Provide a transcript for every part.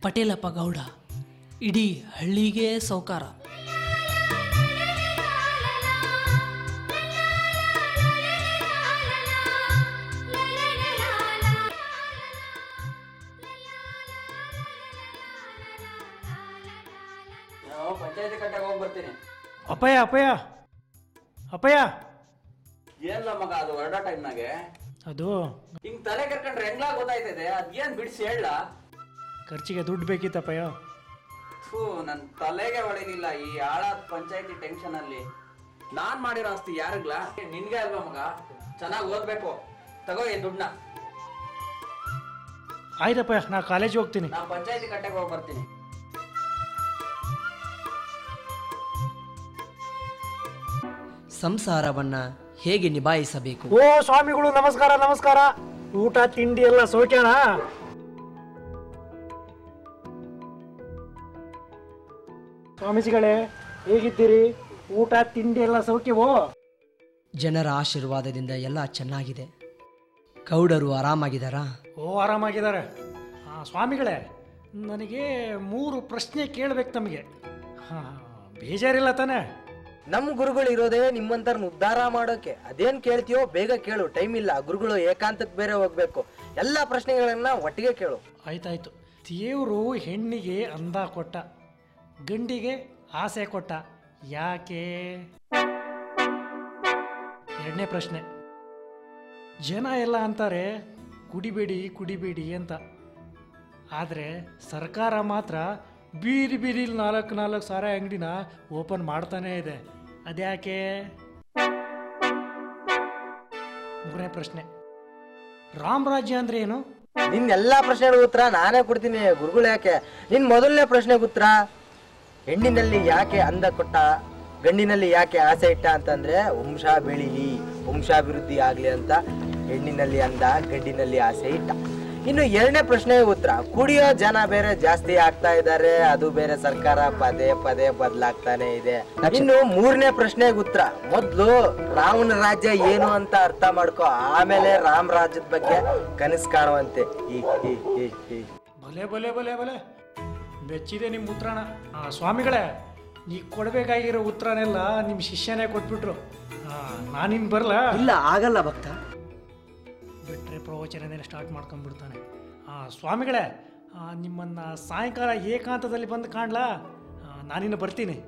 ಪಟೇಲಪ್ಪ ಗೌಡ ಇಡೀ ಹಳ್ಳಿಗೆ ಸೌಕಾರ ನಾವು ಪಂಚಾಯತಿ ಕಟ್ಟೆಗೆ ಹೋಗಿ ಬರ್ತೀನಿ ಅಪ್ಪಯ್ಯ ಅಪ್ಪಯ್ಯ ಅಪ್ಪಯ್ಯ ಏನಿಲ್ಲ ಮಗ ಅದು ಹೊರಡೋ ಟೈಮ್ನಾಗೆ ಅದು ಹಿಂಗ್ ತಲೆ ಕರ್ಕೊಂಡ್ರೆ ಹೆಂಗ್ಲಾ ಗೊತ್ತಾಯ್ತದೆ ಅದೇನ್ ಬಿಡಿಸಿ ಹೇಳ ಖರ್ಚಿಗೆ ದುಡ್ಡು ಬೇಕಿತ್ತಪ್ಪಯ್ಯ ಥೂ ನನ್ ತಲೆಗೆ ಹೊಳಿಲಿಲ್ಲ ಈ ಹಾಳಾದ ಪಂಚಾಯತಿ ಟೆನ್ಷನ್ ಅಲ್ಲಿ ನಾನ್ ಮಾಡಿರೋ ಆಸ್ತಿ ಯಾರಿಗ್ಲಾ ನಿನ್ಗೆ ಅಲ್ವಾ ಮಗ ಚೆನ್ನಾಗಿ ಓದ್ಬೇಕು ತಗೋ ಈ ದುಡ್ಡನ್ನ ಆಯ್ತಪ್ಪಯ್ಯ ನಾ ಕಾಲೇಜಿಗೆ ಹೋಗ್ತೀನಿ ನಾ ಪಂಚಾಯತಿ ಕಟ್ಟೆಗೆ ಹೋಗಿ ಬರ್ತೀನಿ ಸಂಸಾರವನ್ನ ಹೇಗೆ ನಿಭಾಯಿಸಬೇಕು ಓ ಸ್ವಾಮಿಗಳು ನಮಸ್ಕಾರ ನಮಸ್ಕಾರ ಊಟ ತಿಂಡಿ ಎಲ್ಲ ಸೌಖ್ಯಣ ಸ್ವಾಮೀಜಿಗಳೇ ಹೇಗಿದ್ದೀರಿ ಊಟ ತಿಂಡಿ ಎಲ್ಲ ಸೌಖ್ಯವೋ ಜನರ ಆಶೀರ್ವಾದದಿಂದ ಎಲ್ಲ ಚೆನ್ನಾಗಿದೆ ಗೌಡರು ಆರಾಮಾಗಿದ್ದಾರಾ ಓ ಆರಾಮಾಗಿದ್ದಾರೆ ಹಾಂ ಸ್ವಾಮಿಗಳೇ ನನಗೆ ಮೂರು ಪ್ರಶ್ನೆ ಕೇಳಬೇಕು ತಮಗೆ ಹಾಂ ಬೇಜಾರಿಲ್ಲ ತಾನೇ ನಮ್ ಗುರುಗಳು ಇರೋದೇ ನಿಮ್ಮಂತರ ಉದ್ಧಾರ ಮಾಡೋಕೆ ಅದೇನ್ ಕೇಳ್ತೀಯೋ ಬೇಗ ಕೇಳು ಟೈಮ್ ಇಲ್ಲ ಗುರುಗಳು ಏಕಾಂತಕ್ಕೆ ಬೇರೆ ಹೋಗ್ಬೇಕು ಎಲ್ಲಾ ಪ್ರಶ್ನೆಗಳನ್ನ ಒಟ್ಟಿಗೆ ಕೇಳು ಆಯ್ತಾಯ್ತು ದೇವರು ಹೆಣ್ಣಿಗೆ ಅಂದ ಕೊಟ್ಟ ಗಂಡಿಗೆ ಆಸೆ ಕೊಟ್ಟ ಯಾಕೆ ಎರಡನೇ ಪ್ರಶ್ನೆ ಜನ ಎಲ್ಲ ಅಂತಾರೆ ಕುಡಿಬೇಡಿ ಕುಡಿಬೇಡಿ ಅಂತ ಆದರೆ ಸರ್ಕಾರ ಮಾತ್ರ ಬೀದಿ ಬೀದಿಲಿ ನಾಲ್ಕು ನಾಲ್ಕು ಸಾರ ಅಂಗಡಿನ ಓಪನ್ ಮಾಡ್ತಾನೇ ಇದೆ ಅದ್ಯಾಕೆ ಮೂರನೇ ಪ್ರಶ್ನೆ ರಾಮರಾಜ್ಯ ಅಂದ್ರೆ ಏನು ನಿನ್ ಎಲ್ಲಾ ಪ್ರಶ್ನೆಗಳ ಉತ್ತರ ನಾನೇ ಕೊಡ್ತೀನಿ ಗುರುಗಳು ಯಾಕೆ ನಿನ್ ಮೊದಲನೇ ಪ್ರಶ್ನೆಗೆ ಉತ್ತರ ಹೆಣ್ಣಿನಲ್ಲಿ ಯಾಕೆ ಅಂದ ಕೊಟ್ಟ ಗಂಡಿನಲ್ಲಿ ಯಾಕೆ ಆಸೆ ಇಟ್ಟ ಅಂತಂದ್ರೆ ವಂಶ ಬೆಳೀಲಿ ವಂಶಾಭಿವೃದ್ಧಿ ಆಗ್ಲಿ ಅಂತ ಹೆಣ್ಣಿನಲ್ಲಿ ಅಂದ ಗಂಡಿನಲ್ಲಿ ಆಸೆ ಇಟ್ಟ ಇನ್ನು ಎರಡನೇ ಪ್ರಶ್ನೆಗೆ ಉತ್ತರ ಕುಡಿಯೋ ಜನ ಬೇರೆ ಜಾಸ್ತಿ ಆಗ್ತಾ ಇದ್ದಾರೆ ಅದು ಬೇರೆ ಸರ್ಕಾರ ಪದೇ ಪದೇ ಬದಲಾಗ್ತಾನೆ ಇದೆ ಇನ್ನು ಮೂರನೇ ಪ್ರಶ್ನೆಗೆ ಉತ್ತರ ಮೊದ್ಲು ರಾಮನ ರಾಜ್ಯ ಏನು ಅಂತ ಅರ್ಥ ಮಾಡ್ಕೊ ಆಮೇಲೆ ರಾಮ ರಾಜ್ಯದ ಬಗ್ಗೆ ಕನಸು ಕಾಣುವಂತೆ ಈ ಈ ಈ ಈ ಭಲೆ ಭಲೆ ಭಲೆ ಭಲೆ ಬೆಚ್ಚಿದೆ ನಿಮ್ಮ ಉತ್ತರನ ಆ ಸ್ವಾಮಿಗಳೇ ನೀ ಕೊಡಬೇಕಾಗಿರೋ ಉತ್ತರನೆಲ್ಲ ನಿಮ್ಮ ಶಿಷ್ಯನೇ ಕೊಟ್ಬಿಟ್ರು ನಾನಿನ್ ಬರಲ್ಲ ಇಲ್ಲ ಆಗಲ್ಲ ಭಕ್ತ ಬಿಟ್ಟರೆ ಪ್ರವಚನನೇ ಸ್ಟಾರ್ಟ್ ಮಾಡ್ಕೊಂಡ್ಬಿಡ್ತಾನೆ ಆ ಸ್ವಾಮಿಗಳೇ ಆ, ನಿಮ್ಮನ್ನ ಸಾಯಂಕಾಲ ಏಕಾಂತದಲ್ಲಿ ಬಂದು ಕಾಣ್ಲಾ ಆ, ನಾನಿನ್ನು ಬರ್ತೀನಿ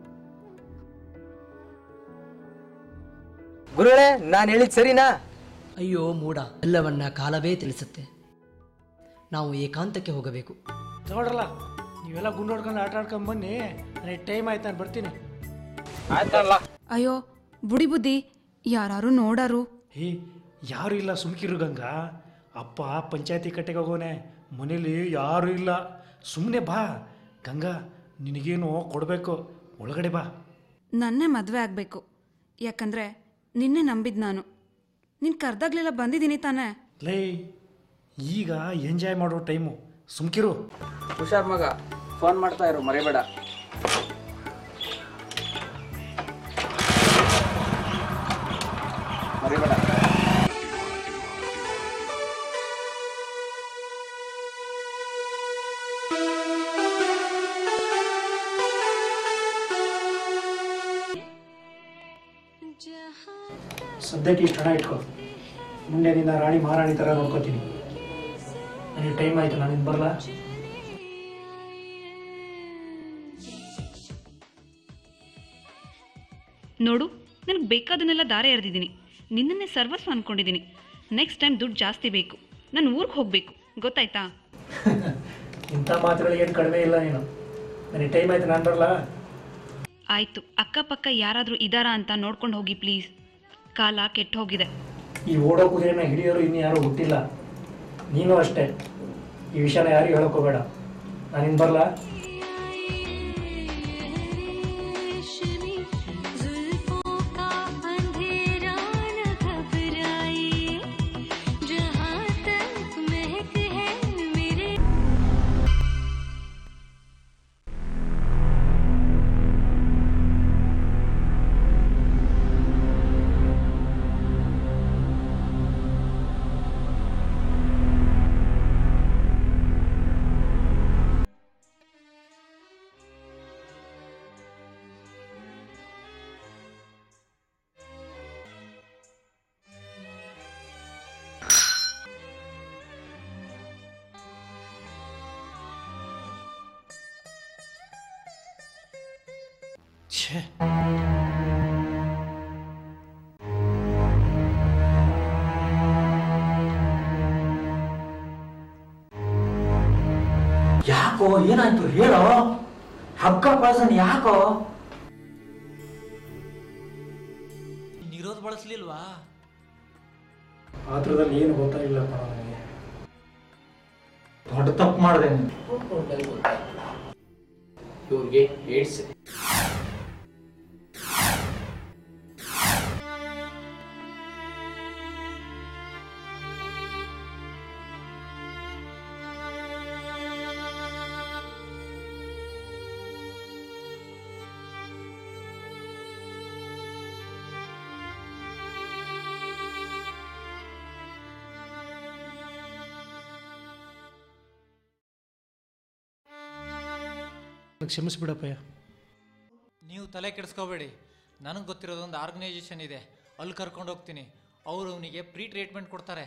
ಗುರುಗಳೇ ನಾನು ಹೇಳಿದ್ ಸರಿನಾ ಅಯ್ಯೋ ಮೂಡ ಎಲ್ಲವನ್ನ ಕಾಲವೇ ತಿಳಿಸುತ್ತೆ ನಾವು ಏಕಾಂತಕ್ಕೆ ಹೋಗಬೇಕು ನೋಡ್ರಲ್ಲ ನೀವೆಲ್ಲ ಗುಂಡೋಡ್ಕೊಂಡು ಆಟ ಆಡ್ಕೊಂಡು ಬನ್ನಿ ನನಗೆ ಟೈಮ್ ಆಯ್ತು ನಾನು ಬರ್ತೀನಿ ಅಯ್ಯೋ ಬುಡಿ ಬುದ್ಧಿ ಯಾರು ನೋಡಾರು ಹೇ ಯಾರು ಇಲ್ಲ ಸುಮ್ಕಿರು ಗಂಗಾ ಅಪ್ಪ ಪಂಚಾಯತಿ ಕಟ್ಟೆಗೆ ಹೋಗೋನೆ ಮನೇಲಿ ಯಾರು ಇಲ್ಲ ಸುಮ್ಮನೆ ಬಾ ಗಂಗಾ ನಿನಗೇನು ಕೊಡಬೇಕು ಒಳಗಡೆ ಬಾ ನನ್ನೇ ಮದುವೆ ಆಗಬೇಕು ಯಾಕಂದ್ರೆ ನಿನ್ನೆ ನಂಬಿದ್ ನಾನು ನಿನ್ ಕರ್ದಾಗ್ಲೆಲ್ಲ ಬಂದಿದ್ದೀನಿ ತಾನೇ ಲೇ ಈಗ ಎಂಜಾಯ್ ಮಾಡೋ ಟೈಮು ಸುಮ್ಕಿರು ಹುಷಾರ್ ಮಗ ಫೋನ್ ಮಾಡ್ತಾ ಇರು ಮರಿಬೇಡ ಮರಿಬೇಡ ಸದ್ಯಕ್ಕೆ ಇಷ್ಟು ಹಣ ಇಟ್ಕೋ ಮುಂದೆ ನಿನ್ನ ರಾಣಿ ಮಹಾರಾಣಿ ಥರ ನೋಡ್ಕೋತೀನಿ ನನಗೆ ಟೈಮ್ ಆಯಿತು ನಾನು ಇನ್ನು ಬರಲ್ಲ ನೋಡು ನನಗೆ ಬೇಕಾದನ್ನೆಲ್ಲ ದಾರೆ ಎರೆದಿದ್ದೀನಿ ನಿನ್ನನ್ನೇ ಸರ್ವಸ್ವ ಅಂದ್ಕೊಂಡಿದ್ದೀನಿ ನೆಕ್ಸ್ಟ್ ಟೈಮ್ ದುಡ್ಡು ಜಾಸ್ತಿ ಬೇಕು ನಾನು ಊರಿಗೆ ಹೋಗಬೇಕು ಗೊತ್ತಾಯ್ತಾ ಇಂಥ ಮಾತುಗಳಿಗೆ ಏನು ಕಡಿಮೆ ಇಲ್ಲ ನೀನು ನನಗೆ ಟೈಮ್ ಆಯಿತು ನಾನು ಬರಲ್ಲ ಆಯಿತು ಅಕ್ಕಪಕ್ಕ ಯಾರಾದರೂ ಇದ್ದಾರಾ ಅಂತ ನೋಡ್ಕೊಂಡು ಹೋಗಿ ಪ್ಲೀಸ್ ಕಾಲ ಕೆಟ್ಟು ಹೋಗಿದೆ ಈ ಓಡೋ ಕುದುರೆನ ಹಿಡಿಯೋರು ಇನ್ನು ಯಾರೂ ಹುಟ್ಟಿಲ್ಲ ನೀನು ಅಷ್ಟೇ ಈ ವಿಷಯನ ಯಾರಿಗೂ ಹೇಳೋಕೋಬೇಡ ನಾನು ಇನ್ನು ಬರಲ್ಲ ಛೇ ಯಾಕೋ ಏನಾಯ್ತು ಹೇಳೋ ಹಗ್ಗ ಪಾಸನ್ ಯಾಕೋ ನಿರೋಧ ಬಳಸ್ಲಿಲ್ವಾ ಪಾತ್ರದಲ್ಲಿ ಏನು ಗೊತ್ತಾಗಿಲ್ಲಪ್ಪ ನನಗೆ ದೊಡ್ಡ ತಪ್ಪು ಮಾಡಿದೆ ಇವ್ರಿಗೆ ಏಡ್ಸ್ ಕ್ಷಮಿಸ್ಬಿಡಪ್ಪಯ್ಯ ನೀವು ತಲೆ ಕೆಡಿಸ್ಕೋಬೇಡಿ ನನಗೆ ಗೊತ್ತಿರೋದೊಂದು ಆರ್ಗನೈಸೇಷನ್ ಇದೆ ಅಲ್ಲಿ ಕರ್ಕೊಂಡು ಹೋಗ್ತೀನಿ ಅವರು ಅವನಿಗೆ ಪ್ರೀ ಟ್ರೀಟ್ಮೆಂಟ್ ಕೊಡ್ತಾರೆ